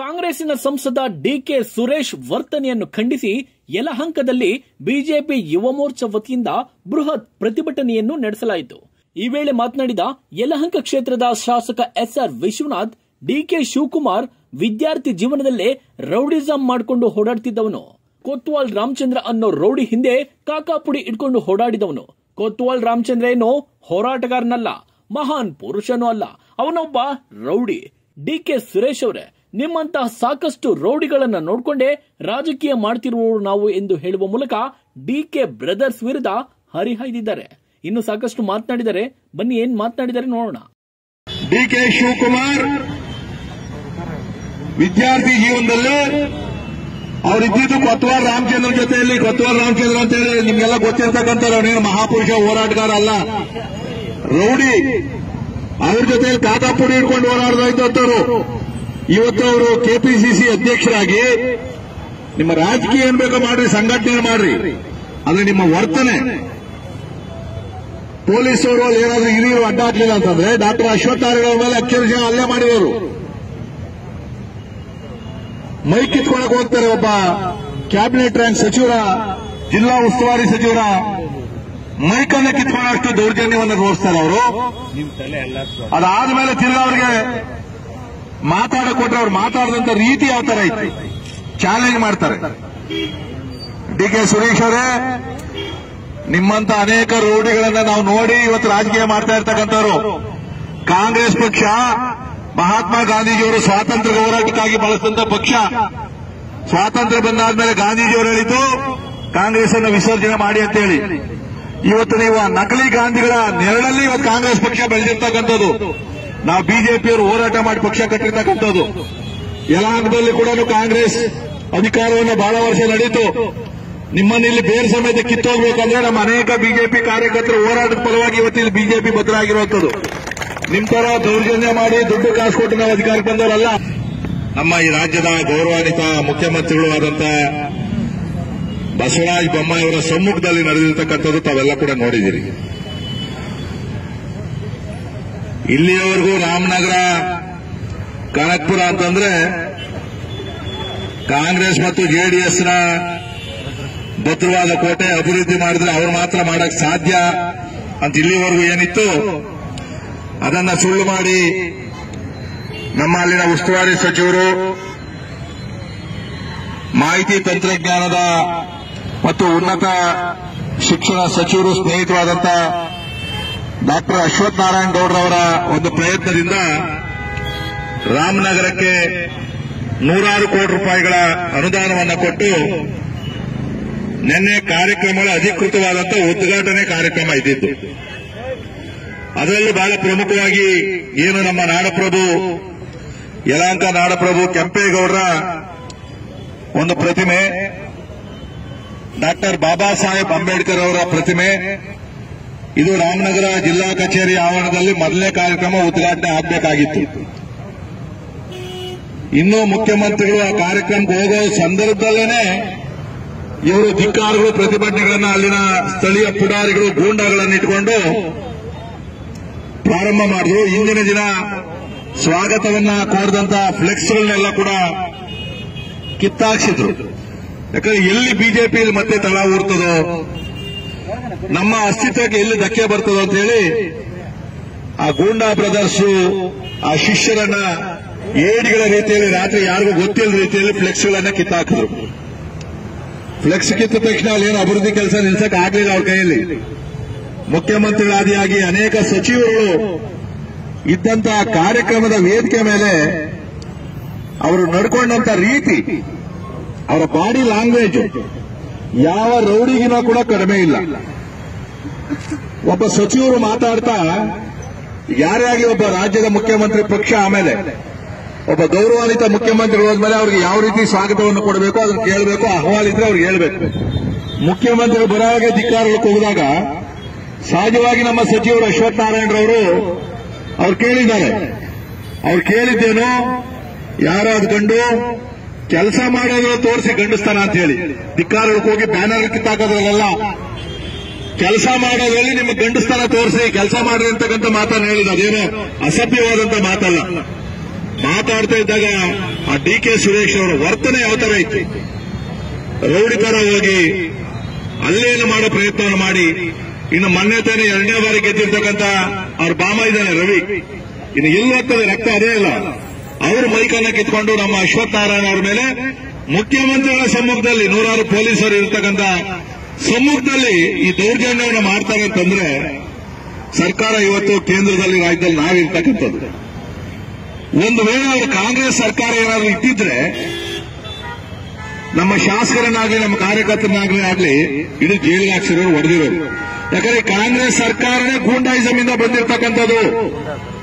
ಕಾಂಗ್ರೆಸ್ಸಿನ ಸಂಸದ ಡಿಕೆ ಸುರೇಶ್ ವರ್ತನೆಯನ್ನು ಖಂಡಿಸಿ ಯಲಹಂಕದಲ್ಲಿ ಬಿಜೆಪಿ ಯುವ ಮೋರ್ಚಾ ವತಿಯಿಂದ ಬೃಹತ್ ಪ್ರತಿಭಟನೆಯನ್ನು ನಡೆಸಲಾಯಿತು ಈ ವೇಳೆ ಮಾತನಾಡಿದ ಯಲಹಂಕ ಕ್ಷೇತ್ರದ ಶಾಸಕ ಎಸ್ಆರ್ ವಿಶ್ವನಾಥ್ ಡಿಕೆ ಶಿವಕುಮಾರ್ ವಿದ್ಯಾರ್ಥಿ ಜೀವನದಲ್ಲೇ ರೌಡಿಸಂ ಮಾಡಿಕೊಂಡು ಓಡಾಡ್ತಿದ್ದವನು ಕೊತ್ವಾಲ್ ರಾಮಚಂದ್ರ ಅನ್ನೋ ರೌಡಿ ಹಿಂದೆ ಕಾಕಾಪುಡಿ ಇಟ್ಕೊಂಡು ಓಡಾಡಿದವನು ಕೊತ್ವಾಲ್ ರಾಮಚಂದ್ರ ಏನೋ ಹೋರಾಟಗಾರನಲ್ಲ ಮಹಾನ್ ಪುರುಷನೂ ಅಲ್ಲ ಅವನೊಬ್ಬ ರೌಡಿ ಡಿಕೆ ಸುರೇಶ್ ಅವರೇ ನಿಮ್ಮಂತಹ ಸಾಕಷ್ಟು ರೌಡಿಗಳನ್ನ ನೋಡ್ಕೊಂಡೇ ರಾಜಕೀಯ ಮಾಡ್ತಿರುವವರು ನಾವು ಎಂದು ಹೇಳುವ ಮೂಲಕ ಡಿಕೆ ಬ್ರದರ್ಸ್ ವಿರುದ್ಧ ಹರಿಹಾಯ್ದಿದ್ದಾರೆ ಇನ್ನು ಸಾಕಷ್ಟು ಮಾತನಾಡಿದರೆ ಬನ್ನಿ ಏನ್ ಮಾತನಾಡಿದ್ದಾರೆ ನೋಡೋಣ ಡಿ ಕೆ ಶಿವಕುಮಾರ್ ವಿದ್ಯಾರ್ಥಿ ಜೀವನದಲ್ಲಿ ಅವರಿದ್ದಿದ್ದು ಕೊತ್ವಾಲ್ ರಾಮಚಂದ್ರ ಜೊತೆಯಲ್ಲಿ ಕೊತ್ವಾಲ್ ರಾಮಚಂದ್ರ ಅಂತ ಹೇಳಿ ನಿಮ್ಗೆಲ್ಲ ಗೊತ್ತಿರ್ತಕ್ಕಂಥವ್ರು ಅವನೇನು ಮಹಾಪುರುಷ ಹೋರಾಟಗಾರ ಅಲ್ಲ ರೌಡಿ ಅವ್ರ ಜೊತೆಯಲ್ಲಿ ಕಾಕಾಪುಡಿ ಹಿಡ್ಕೊಂಡು ಹೋರಾಡ್ದಾಯ್ತವರು ಇವತ್ತು ಅವರು ಕೆಪಿಸಿಸಿ ಅಧ್ಯಕ್ಷರಾಗಿ ನಿಮ್ಮ ರಾಜಕೀಯ ಏನ್ ಬೇಕೋ ಮಾಡ್ರಿ ಸಂಘಟನೆ ಮಾಡ್ರಿ ಆದ್ರೆ ನಿಮ್ಮ ವರ್ತನೆ ಪೊಲೀಸರು ಅಲ್ಲಿ ಏನಾದ್ರೂ ಹಿರಿಯರು ಅಡ್ಡ ಹಾಕ್ಲಿಲ್ಲ ಅಂತಂದ್ರೆ ಡಾಕ್ಟರ್ ಅಶ್ವತ್ಥಾರಗಳ ಮೇಲೆ ಅಕ್ಷರಶಃ ಹಲ್ಲೆ ಮಾಡಿದವರು ಮೈ ಕಿತ್ಕೊಳಕ್ ಹೋಗ್ತಾರೆ ಒಬ್ಬ ಕ್ಯಾಬಿನೆಟ್ ರ್ಯಾಂಕ್ ಸಚಿವರ ಜಿಲ್ಲಾ ಉಸ್ತುವಾರಿ ಸಚಿವರ ಮೈಕನ್ನ ಕಿತ್ಕೊಳ್ಳೋಷ್ಟು ದೌರ್ಜನ್ಯವನ್ನು ತೋರಿಸ್ತಾರೆ ಅವರು ಅದಾದ್ಮೇಲೆ ತಿರ್ಗಾ ಅವ್ರಿಗೆ ಮಾತಾಡಕ್ ಕೊಟ್ರೆ ಅವ್ರು ಮಾತಾಡಿದಂತ ರೀತಿ ಯಾವ ತರ ಐತಿ ಚಾಲೆಂಜ್ ಮಾಡ್ತಾರೆ ಡಿ ಕೆ ಸುರೇಶ್ ಅವರೇ ನಿಮ್ಮಂತ ಅನೇಕ ರೂಢಿಗಳನ್ನ ನಾವು ನೋಡಿ ಇವತ್ತು ರಾಜಕೀಯ ಮಾಡ್ತಾ ಇರ್ತಕ್ಕಂಥವ್ರು ಕಾಂಗ್ರೆಸ್ ಪಕ್ಷ ಮಹಾತ್ಮ ಗಾಂಧೀಜಿಯವರು ಸ್ವಾತಂತ್ರ್ಯ ಹೋರಾಟಕ್ಕಾಗಿ ಬಳಸಿದಂತ ಪಕ್ಷ ಸ್ವಾತಂತ್ರ್ಯ ಬಂದಾದ್ಮೇಲೆ ಗಾಂಧೀಜಿಯವರು ಹೇಳಿದ್ದು ಕಾಂಗ್ರೆಸ್ ಅನ್ನು ವಿಸರ್ಜನೆ ಮಾಡಿ ಅಂತ ಹೇಳಿ ಇವತ್ತು ನೀವು ಆ ನಕಲಿ ಗಾಂಧಿಗಳ ನೆರಳಲ್ಲಿ ಇವತ್ತು ಕಾಂಗ್ರೆಸ್ ಪಕ್ಷ ಬೆಳೆದಿರ್ತಕ್ಕಂಥದ್ದು ನಾವು ಬಿಜೆಪಿಯವರು ಹೋರಾಟ ಮಾಡಿ ಪಕ್ಷ ಕಟ್ಟಿರ್ತಕ್ಕಂಥದ್ದು ಯಲಹಂಕದಲ್ಲಿ ಕೂಡ ಕಾಂಗ್ರೆಸ್ ಅಧಿಕಾರವನ್ನು ಬಹಳ ವರ್ಷ ನಡೀತು ನಿಮ್ಮನ್ನ ಇಲ್ಲಿ ಬೇರೆ ಸಮೇತ ಕಿತ್ತೋಗ್ಬೇಕಂದ್ರೆ ನಮ್ಮ ಅನೇಕ ಬಿಜೆಪಿ ಕಾರ್ಯಕರ್ತರು ಹೋರಾಟದ ಫಲವಾಗಿ ಇವತ್ತು ಇಲ್ಲಿ ಬಿಜೆಪಿ ಭದ್ರಾಗಿರುವಂತದ್ದು ನಿಮ್ ತರ ದೌರ್ಜನ್ಯ ಮಾಡಿ ದುಡ್ಡು ಕಾಸು ಕೊಟ್ಟು ನಾವು ಅಧಿಕಾರಕ್ಕೆ ಬಂದವರಲ್ಲ ನಮ್ಮ ಈ ರಾಜ್ಯದ ಗೌರವಾನ್ವಿತ ಮುಖ್ಯಮಂತ್ರಿಗಳು ಆದಂತ ಬಸವರಾಜ ಬೊಮ್ಮಾಯಿಯವರ ಸಮ್ಮುಖದಲ್ಲಿ ನಡೆದಿರ್ತಕ್ಕಂಥದ್ದು ತಾವೆಲ್ಲ ಕೂಡ ನೋಡಿದಿರಿ ಇಲ್ಲಿಯವರೆಗೂ ರಾಮನಗರ ಕನಕ್ಪುರ ಅಂತಂದ್ರೆ ಕಾಂಗ್ರೆಸ್ ಮತ್ತು ಜೆಡಿಎಸ್ನ ಭದ್ರವಾದ ಕೋಟೆ ಅಭಿವೃದ್ಧಿ ಮಾಡಿದ್ರೆ ಅವ್ರು ಮಾತ್ರ ಮಾಡಕ್ ಸಾಧ್ಯ ಅಂತ ಇಲ್ಲಿವರೆಗೂ ಏನಿತ್ತು ಅದನ್ನ ಸುಳ್ಳು ಮಾಡಿ ನಮ್ಮ ಅಲ್ಲಿನ ಉಸ್ತುವಾರಿ ಸಚಿವರು ಮಾಹಿತಿ ತಂತ್ರಜ್ಞಾನದ ಮತ್ತು ಉನ್ನತ ಶಿಕ್ಷಣ ಸಚಿವರು ಸ್ನೇಹಿತರಾದಂಥ ಡಾಕ್ಟರ್ ಅಶ್ವಥ್ ನಾರಾಯಣ ಗೌಡ್ರವರ ಒಂದು ಪ್ರಯತ್ನದಿಂದ ರಾಮನಗರಕ್ಕೆ ನೂರಾರು ಕೋಟಿ ರೂಪಾಯಿಗಳ ಅನುದಾನವನ್ನು ಕೊಟ್ಟು ನಿನ್ನೆ ಕಾರ್ಯಕ್ರಮಗಳ ಅಧಿಕೃತವಾದಂಥ ಉದ್ಘಾಟನೆ ಕಾರ್ಯಕ್ರಮ ಇದ್ದಿದ್ದು ಅದರಲ್ಲೂ ಬಹಳ ಪ್ರಮುಖವಾಗಿ ಏನು ನಮ್ಮ ನಾಡಪ್ರಭು ಯಲಹಂಕ ನಾಡಪ್ರಭು ಕೆಂಪೇಗೌಡರ ಒಂದು ಪ್ರತಿಮೆ ಡಾಕ್ಟರ್ ಬಾಬಾ ಸಾಹೇಬ್ ಅಂಬೇಡ್ಕರ್ ಅವರ ಪ್ರತಿಮೆ ಇದು ರಾಮನಗರ ಜಿಲ್ಲಾ ಕಚೇರಿ ಆವರಣದಲ್ಲಿ ಮೊದಲನೇ ಕಾರ್ಯಕ್ರಮ ಉದ್ಘಾಟನೆ ಆಗಬೇಕಾಗಿತ್ತು ಇನ್ನು ಮುಖ್ಯಮಂತ್ರಿಗಳು ಆ ಕಾರ್ಯಕ್ರಮಕ್ಕೆ ಹೋಗೋ ಸಂದರ್ಭದಲ್ಲೇನೆ ಇವರು ಧಿಕ್ಕಾರಗಳು ಪ್ರತಿಭಟನೆಗಳನ್ನ ಅಲ್ಲಿನ ಸ್ಥಳೀಯ ಪುಡಾರಿಗಳು ಗೂಂಡಾಗಳನ್ನು ಇಟ್ಕೊಂಡು ಪ್ರಾರಂಭ ಮಾಡಿದ್ರು ಇಂದಿನ ದಿನ ಸ್ವಾಗತವನ್ನ ಕೋರಿದಂತ ಫ್ಲೆಕ್ಸ್ಗಳನ್ನೆಲ್ಲ ಕೂಡ ಕಿತ್ತಾಕ್ಸಿದ್ರು ಯಾಕಂದ್ರೆ ಎಲ್ಲಿ ಬಿಜೆಪಿ ಮತ್ತೆ ತಳ ಊರ್ತದೋ ನಮ್ಮ ಅಸ್ತಿತ್ವಕ್ಕೆ ಎಲ್ಲಿ ಧಕ್ಕೆ ಬರ್ತದೋ ಅಂತ ಹೇಳಿ ಆ ಗೂಂಡಾ ಬ್ರದರ್ಸ್ ಆ ಶಿಷ್ಯರನ್ನ ಏಡಿಗಳ ರೀತಿಯಲ್ಲಿ ರಾತ್ರಿ ಯಾರಿಗೂ ಗೊತ್ತಿಲ್ಲದ ರೀತಿಯಲ್ಲಿ ಫ್ಲೆಕ್ಸ್ಗಳನ್ನ ಕಿತ್ತಾಕಿದ್ರು ಫ್ಲೆಕ್ಸ್ ಕಿತ್ತ ತಕ್ಷಣ ಅಲ್ಲೇನು ಅಭಿವೃದ್ಧಿ ಕೆಲಸ ನಿಲ್ಸಕ್ ಆಗ್ಲಿಲ್ಲ ಅವ್ರ ಕೈಯಲ್ಲಿ ಮುಖ್ಯಮಂತ್ರಿಗಳಾದಿಯಾಗಿ ಅನೇಕ ಸಚಿವರುಗಳು ಇದ್ದಂತಹ ಕಾರ್ಯಕ್ರಮದ ವೇದಿಕೆ ಮೇಲೆ ಅವರು ನಡ್ಕೊಂಡಂತ ರೀತಿ ಅವರ ಬಾಡಿ ಲ್ಯಾಂಗ್ವೇಜ್ ಯಾವ ರೌಡಿಗಿನ ಕೂಡ ಕಡಿಮೆ ಇಲ್ಲ ಒಬ್ಬ ಸಚಿವರು ಮಾತಾಡ್ತಾ ಯಾರೇ ಆಗಲಿ ಒಬ್ಬ ರಾಜ್ಯದ ಮುಖ್ಯಮಂತ್ರಿ ಪಕ್ಷ ಆಮೇಲೆ ಒಬ್ಬ ಗೌರವಾನ್ವಿತ ಮುಖ್ಯಮಂತ್ರಿ ಹೋದ್ಮೇಲೆ ಅವ್ರಿಗೆ ಯಾವ ರೀತಿ ಸ್ವಾಗತವನ್ನು ಕೊಡಬೇಕು ಅದನ್ನು ಕೇಳಬೇಕು ಅಹವಾಲ್ ಇದ್ರೆ ಅವ್ರಿಗೆ ಹೇಳ್ಬೇಕು ಮುಖ್ಯಮಂತ್ರಿ ಬರೋವಾಗ ಧಿಕ್ಕಾರಕ್ಕೆ ಹೋಗಿದಾಗ ಸಹಜವಾಗಿ ನಮ್ಮ ಸಚಿವರು ಅಶ್ವಥ್ ನಾರಾಯಣರವರು ಅವ್ರು ಕೇಳಿದ್ದಾರೆ ಅವ್ರು ಕೇಳಿದ್ದೇನು ಯಾರಾದ್ ಗಂಡು ಕೆಲಸ ಮಾಡೋದು ತೋರಿಸಿ ಗಂಡಸ್ತಾನ ಅಂತ ಹೇಳಿ ಧಿಕ್ಕಾರಕ್ಕೆ ಹೋಗಿ ಬ್ಯಾನರ್ ಕಿತ್ತಾಕೋದ್ರಲ್ಲ ಕೆಲಸ ಮಾಡೋದ್ರಲ್ಲಿ ನಿಮ್ಮ ಗಂಡಸ್ತಾನ ತೋರಿಸಿ ಕೆಲಸ ಮಾಡ್ರಿ ಅಂತಕ್ಕಂಥ ಮಾತನ್ನು ಹೇಳಿದ ಅದೇನು ಅಸಭ್ಯವಾದಂತ ಮಾತಲ್ಲ ಮಾತು ಮಾತಾಡ್ತಾ ಇದ್ದಾಗ ಆ ಡಿ ಕೆ ಸುರೇಶ್ ಅವರ ವರ್ತನೆ ಯಾವ ತರ ಇತ್ತು ರೌಡಿ ತರ ಹೋಗಿ ಅಲ್ಲೇನು ಮಾಡೋ ಪ್ರಯತ್ನವನ್ನು ಮಾಡಿ ಇನ್ನು ಮೊನ್ನೆ ತಾನೇ ಎರಡನೇ ಬಾರಿ ಗೆದ್ದಿರ್ತಕ್ಕಂಥ ಅವ್ರ ಬಾಮ ಇದ್ದಾನೆ ರವಿ ಇನ್ನು ಎಲ್ಲಿ ಹೋಗ್ತದೆ ರಕ್ತ ಅದೇ ಇಲ್ಲ ಅವ್ರ ಮೈಕನ್ನ ಕಿತ್ಕೊಂಡು ನಮ್ಮ ಅಶ್ವಥ್ ನಾರಾಯಣ ಅವ್ರ ಮೇಲೆ ಮುಖ್ಯಮಂತ್ರಿಗಳ ಸಮ್ಮುಖದಲ್ಲಿ ನೂರಾರು ಪೊಲೀಸರು ಇರ್ತಕ್ಕಂಥ ಸಮ್ಮುಖದಲ್ಲಿ ಈ ದೌರ್ಜನ್ಯವನ್ನು ಮಾಡ್ತಾರೆ ಅಂತಂದ್ರೆ ಸರ್ಕಾರ ಇವತ್ತು ಕೇಂದ್ರದಲ್ಲಿ ರಾಜ್ಯದಲ್ಲಿ ನಾವಿರ್ತಕ್ಕಂಥದ್ದು ಒಂದು ವೇಳೆ ಅವರು ಕಾಂಗ್ರೆಸ್ ಸರ್ಕಾರ ಏನಾದ್ರು ಇಟ್ಟಿದ್ರೆ ನಮ್ಮ ಶಾಸಕರನ್ನಾಗಲಿ ನಮ್ಮ ಕಾರ್ಯಕರ್ತರನ್ನಾಗಲಿ ಆಗ್ಲಿ ಇದು ಜೈಲಿಗೆ ಹಾಕ್ಸಿರೋರು ಹೊಡೆದಿರೋರು ಯಾಕಂದ್ರೆ ಕಾಂಗ್ರೆಸ್ ಸರ್ಕಾರನೇ ಗೂಂಡಾಯಿಸಮ್ ಇಂದ ಬಂದಿರತಕ್ಕಂಥದ್ದು